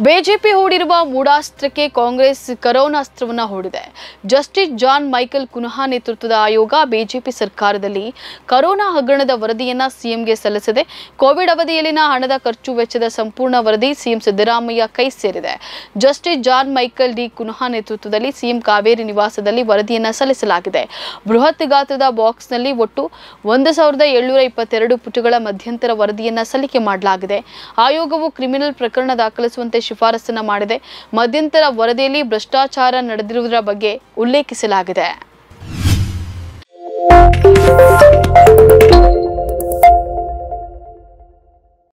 BJP ಹೂಡಿರುವ ಮೂಢಾಸ್ತ್ರಕ್ಕೆ Congress ಕರೋನಾಸ್ತ್ರವನ್ನ ಹೂಡಿದೆ ಜಸ್ಟಿಸ್ ಜಾನ್ ಮೈಕಲ್ ಕುನಹಾ ನೇತೃತ್ವದ ಆಯೋಗ ಬಿಜೆಪಿ ಸರ್ಕಾರದಲ್ಲಿ ಕರೋನಾ ಹಗರಣದ ವರದಿಯನ್ನ ಸಿಎಂಗೆ ಸಲ್ಲಿಸಿದೆ ಕೋವಿಡ್ ಅವಧಿಯಲ್ಲಿನ ಹಣದ ಖರ್ಚು ವೆಚ್ಚದ ಸಂಪೂರ್ಣ ವರದಿ ಸಿಎಂ ಸಿದ್ದರಾಮಯ್ಯ ಕೈ ಸೇರಿದೆ justice John Michael D Cunha ನೇತೃತ್ವದಲ್ಲಿ ಸಿಎಂ ಕಾವೇರಿ ನಿವಾಸದಲ್ಲಿ ವರದಿಯನ್ನ ಸಲ್ಲಿಸಲಾಗಿದೆ ಬೃಹತ್ ಗಾತ್ರದ ಬಾಕ್ಸ್ನಲ್ಲಿ ಒಟ್ಟು ಒಂದು ಸಾವಿರದ ಏಳ್ನೂರ ಇಪ್ಪತ್ತೆರಡು ಪುಟಗಳ ಮಧ್ಯಂತರ ವರದಿಯನ್ನ ಸಲ್ಲಿಕೆ ಮಾಡಲಾಗಿದೆ ಆಯೋಗವು ಕ್ರಿಮಿನಲ್ ಪ್ರಕರಣ ದಾಖಲಿಸುವಂತೆ ಶಿಫಾರಸನ್ನ ಮಾಡಿದೆ ಮಧ್ಯಂತರ ವರದಿಯಲ್ಲಿ ಭ್ರಷ್ಟಾಚಾರ ನಡೆದಿರುವುದರ ಬಗ್ಗೆ ಉಲ್ಲೇಖಿಸಲಾಗಿದೆ